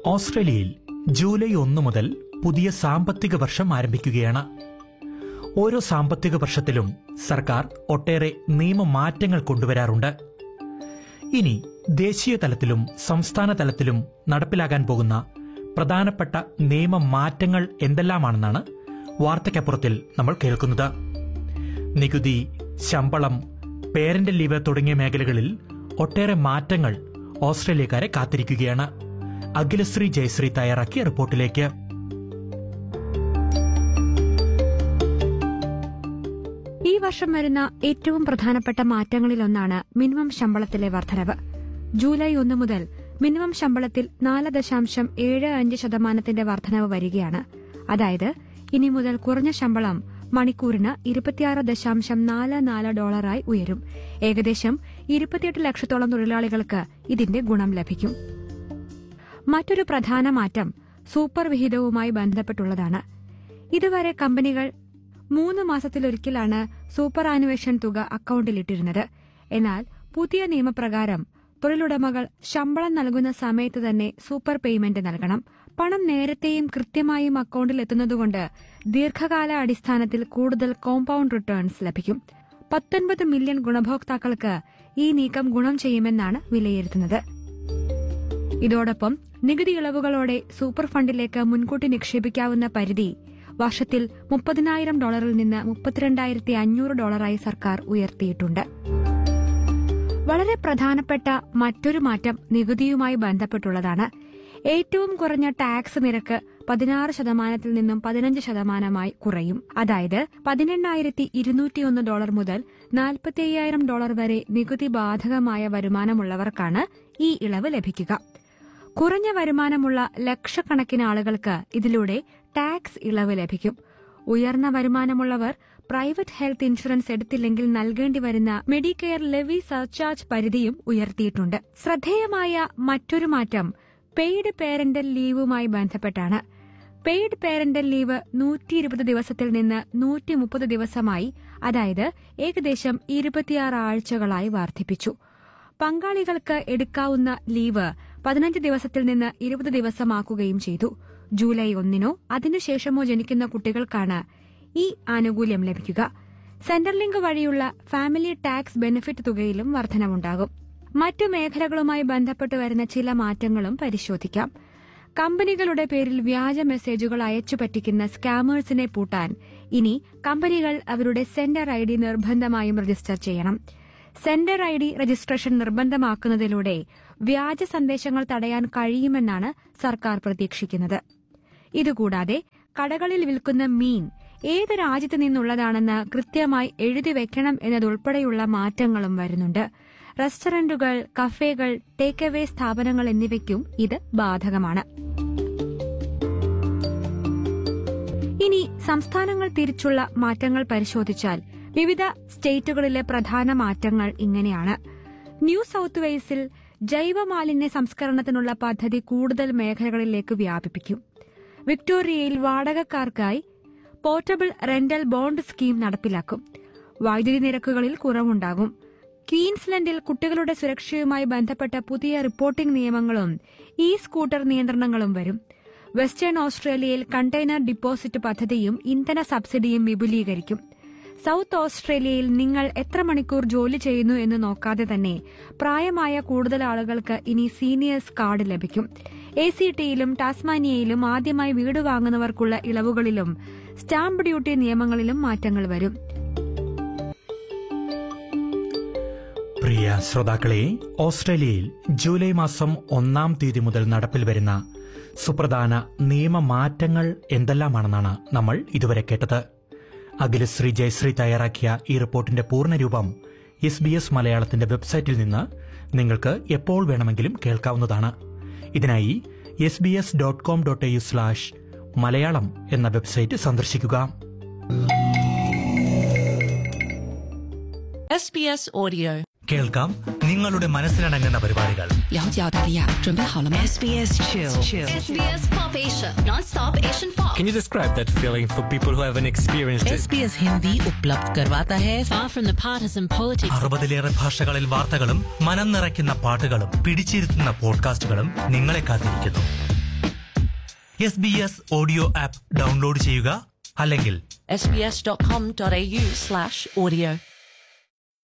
ഓസ്ട്രേലിയയിൽ ജൂലൈ ഒന്ന് മുതൽ പുതിയ സാമ്പത്തിക വർഷം ആരംഭിക്കുകയാണ് ഓരോ സാമ്പത്തിക വർഷത്തിലും സർക്കാർ ഒട്ടേറെ നിയമമാറ്റങ്ങൾ കൊണ്ടുവരാറുണ്ട് ഇനി ദേശീയ തലത്തിലും സംസ്ഥാന തലത്തിലും നടപ്പിലാകാൻ പോകുന്ന പ്രധാനപ്പെട്ട നിയമമാറ്റങ്ങൾ എന്തെല്ലാമാണെന്നാണ് വാർത്തയ്ക്കപ്പുറത്തിൽ നമ്മൾ കേൾക്കുന്നത് നികുതി ശമ്പളം പേരന്റ് ലീവ് തുടങ്ങിയ മേഖലകളിൽ ഒട്ടേറെ മാറ്റങ്ങൾ ഓസ്ട്രേലിയക്കാരെ കാത്തിരിക്കുകയാണ് അഖിലശ്രീ ജയശ്രീ തയ്യാറാക്കിയ റിപ്പോർട്ടിലേക്ക് ഈ വർഷം വരുന്ന ഏറ്റവും പ്രധാനപ്പെട്ട മാറ്റങ്ങളിലൊന്നാണ് മിനിമം ശമ്പളത്തിലെ വർധനവ് ജൂലൈ ഒന്ന് മുതൽ മിനിമം ശമ്പളത്തിൽ നാല് ദശാംശം ഏഴ് അഞ്ച് ശതമാനത്തിന്റെ വർധനവ് വരികയാണ് അതായത് ഇനി മുതൽ കുറഞ്ഞ ശമ്പളം മണിക്കൂറിന് ഇരുപത്തിയാറ് ദശാംശം നാല് നാല് ഡോളറായി ഉയരും ഏകദേശം ഇരുപത്തിയെട്ട് ലക്ഷത്തോളം തൊഴിലാളികൾക്ക് ഇതിന്റെ ഗുണം ലഭിക്കും മറ്റൊരു പ്രധാന മാറ്റം സൂപ്പർ വിഹിതവുമായി ബന്ധപ്പെട്ടുള്ളതാണ് ഇതുവരെ കമ്പനികൾ മൂന്ന് മാസത്തിലൊരിക്കലാണ് സൂപ്പർ ആനുവേഷൻ തുക അക്കൌണ്ടിലിട്ടിരുന്നത് എന്നാൽ പുതിയ നിയമപ്രകാരം തൊഴിലുടമകൾ ശമ്പളം നൽകുന്ന സമയത്ത് തന്നെ സൂപ്പർ പേയ്മെന്റ് നൽകണം പണം നേരത്തെയും കൃത്യമായും അക്കൌണ്ടിൽ എത്തുന്നതുകൊണ്ട് ദീർഘകാല അടിസ്ഥാനത്തിൽ കൂടുതൽ കോമ്പൌണ്ട് റിട്ടേൺസ് ലഭിക്കും പത്തൊൻപത് മില്യൺ ഗുണഭോക്താക്കൾക്ക് ഈ നീക്കം ഗുണം ചെയ്യുമെന്നാണ് വിലയിരുത്തുന്നത് ഇതോടൊപ്പം നികുതി ഇളവുകളോടെ സൂപ്പർ ഫണ്ടിലേക്ക് മുൻകൂട്ടി നിക്ഷേപിക്കാവുന്ന പരിധി വർഷത്തിൽ മുപ്പതിനായിരം ഡോളറിൽ നിന്ന് മുപ്പത്തിരണ്ടായിരത്തി അഞ്ഞൂറ് ഡോളറായി സർക്കാർ ഉയർത്തിയിട്ടുണ്ട് വളരെ പ്രധാനപ്പെട്ട മറ്റൊരു മാറ്റം നികുതിയുമായി ബന്ധപ്പെട്ടുള്ളതാണ് ഏറ്റവും കുറഞ്ഞ ടാക്സ് നിരക്ക് പതിനാറ് ശതമാനത്തിൽ നിന്നും പതിനഞ്ച് ശതമാനമായി കുറയും അതായത് പതിനെണ്ണായിരത്തി ഇരുന്നൂറ്റിയൊന്ന് ഡോളർ മുതൽ നാൽപ്പത്തി അയ്യായിരം ഡോളർ വരെ നികുതി ബാധകമായ വരുമാനമുള്ളവർക്കാണ് ഈ ഇളവ് ലഭിക്കുക കുറഞ്ഞ വരുമാനമുള്ള ലക്ഷക്കണക്കിന് ആളുകൾക്ക് ഇതിലൂടെ ടാക്സ് ഇളവ് ലഭിക്കും ഉയർന്ന വരുമാനമുള്ളവർ പ്രൈവറ്റ് ഹെൽത്ത് ഇൻഷുറൻസ് എടുത്തില്ലെങ്കിൽ നൽകേണ്ടി വരുന്ന മെഡിക്കെയർ ലെവി സർചാർജ് പരിധിയും ഉയർത്തിയിട്ടുണ്ട് ശ്രദ്ധേയമായ മറ്റൊരു മാറ്റം പെയ്ഡ് പേരന്റൽ ലീവുമായി ബന്ധപ്പെട്ടാണ് പെയ്ഡ് പേരന്റൽ ലീവ് നൂറ്റി ഇരുപത് ദിവസത്തിൽ നിന്ന് നൂറ്റി മുപ്പത് ദിവസമായി അതായത് ഏകദേശം ഇരുപത്തിയാറ് ആഴ്ചകളായി വർദ്ധിപ്പിച്ചു പങ്കാളികൾക്ക് എടുക്കാവുന്ന ലീവ് പതിനഞ്ച് ദിവസത്തിൽ നിന്ന് ഇരുപത് ദിവസമാക്കുകയും ചെയ്തു ജൂലൈ ഒന്നിനോ അതിനുശേഷമോ ജനിക്കുന്ന കുട്ടികൾക്കാണ് ഈ ആനുകൂല്യം ലഭിക്കുക സെന്റർലിങ്ക് വഴിയുള്ള ഫാമിലി ടാക്സ് ബെനിഫിറ്റ് തുകയിലും വർധനവുണ്ടാകും മറ്റു മേഖലകളുമായി ബന്ധപ്പെട്ട് വരുന്ന ചില മാറ്റങ്ങളും പരിശോധിക്കാം കമ്പനികളുടെ പേരിൽ വ്യാജ മെസ്സേജുകൾ അയച്ചു പറ്റിക്കുന്ന സ്കാമേഴ്സിനെ പൂട്ടാൻ ഇനി കമ്പനികൾ അവരുടെ സെന്റർ ഐ ഡി നിർബന്ധമായും രജിസ്റ്റർ ചെയ്യണം സെന്റർ ഐ ഡി രജിസ്ട്രേഷൻ നിർബന്ധമാക്കുന്നതിലൂടെ വ്യാജ സന്ദേശങ്ങൾ തടയാൻ കഴിയുമെന്നാണ് സർക്കാർ പ്രതീക്ഷിക്കുന്നത് ഇതുകൂടാതെ കടകളിൽ വിൽക്കുന്ന മീൻ ഏത് രാജ്യത്ത് നിന്നുള്ളതാണെന്ന് കൃത്യമായി എഴുതി വെക്കണം എന്നതുൾപ്പെടെയുള്ള മാറ്റങ്ങളും വരുന്നുണ്ട് റെസ്റ്റോറന്റുകൾ കഫേകൾ ടേക്ക് അവേ സ്ഥാപനങ്ങൾ എന്നിവയ്ക്കും ഇത് ബാധകമാണ് ഇനി സംസ്ഥാനങ്ങൾ തിരിച്ചുള്ള മാറ്റങ്ങൾ പരിശോധിച്ചാൽ വിവിധ സ്റ്റേറ്റുകളിലെ പ്രധാന മാറ്റങ്ങൾ ഇങ്ങനെയാണ് ന്യൂ സൌത്ത് വെയിൽസിൽ ജൈവമാലിന്യ സംസ്കരണത്തിനുള്ള പദ്ധതി കൂടുതൽ മേഖലകളിലേക്ക് വ്യാപിപ്പിക്കും വിക്ടോറിയയിൽ വാടകക്കാർക്കായി പോർട്ടബിൾ റെന്റൽ ബോണ്ട് സ്കീം നടപ്പിലാക്കും വൈദ്യുതി നിരക്കുകളിൽ കുറവുണ്ടാകും ക്വീൻസ്ലൻഡിൽ കുട്ടികളുടെ സുരക്ഷയുമായി ബന്ധപ്പെട്ട പുതിയ റിപ്പോർട്ടിംഗ് നിയമങ്ങളും ഇ സ്കൂട്ടർ നിയന്ത്രണങ്ങളും വരും വെസ്റ്റേൺ ഓസ്ട്രേലിയയിൽ കണ്ടെയ്നർ ഡിപ്പോസിറ്റ് പദ്ധതിയും ഇന്ധന സബ്സിഡിയും വിപുലീകരിക്കും സൌത്ത് ഓസ്ട്രേലിയയിൽ നിങ്ങൾ എത്ര മണിക്കൂർ ജോലി ചെയ്യുന്നു എന്ന് നോക്കാതെ തന്നെ പ്രായമായ കൂടുതൽ ആളുകൾക്ക് ഇനി സീനിയേഴ്സ് കാർഡ് ലഭിക്കും എ സി ടിയിലും ടാസ്മാനിയയിലും ആദ്യമായി വീട് വാങ്ങുന്നവർക്കുള്ള ഇളവുകളിലും സ്റ്റാമ്പ് ഡ്യൂട്ടി നിയമങ്ങളിലും മാറ്റങ്ങൾ വരും പ്രിയ ശ്രോതാക്കളെ ഓസ്ട്രേലിയയിൽ ജൂലൈ മാസം ഒന്നാം തീയതി മുതൽ നടപ്പിൽ വരുന്ന സുപ്രധാന നിയമമാറ്റങ്ങൾ എന്തെല്ലാമാണെന്നാണ് നമ്മൾ ഇതുവരെ കേട്ടത് അഖിലശ്രീ ജയശ്രീ തയ്യാറാക്കിയ ഈ റിപ്പോർട്ടിന്റെ പൂർണ്ണരൂപം എസ് ബി എസ് മലയാളത്തിന്റെ വെബ്സൈറ്റിൽ നിന്ന് നിങ്ങൾക്ക് എപ്പോൾ വേണമെങ്കിലും കേൾക്കാവുന്നതാണ് ഇതിനായി S B S dot com dot A U slash Malayalam എന്ന വെബ്സൈറ്റ് സന്ദർശിക്കുക SBS Audio. കേൾക്കാം നിങ്ങളുടെ മനസ്സിലടങ്ങുന്ന പരിപാടികൾ 了解澳大利亚，准备好了吗？SBS Chill。 SBS Pop Asia, non-stop Asian pop. Can you describe that feeling for people who haven't experienced it? SBS Hindi उपलब्ध करवाता है Far from the partisan politics. അറുപതിലേറെ ഭാഷകളിൽ വാർത്തകളും മനം നിറയ്ക്കുന്ന പാട്ടുകളും പിടിച്ചിരുത്തുന്ന പോഡ്കാസ്റ്റുകളും നിങ്ങളെ കാത്തിരിക്കുന്നു S B S audio app download ചെയ്യുക അല്ലെങ്കിൽ sbs.com.au slash audio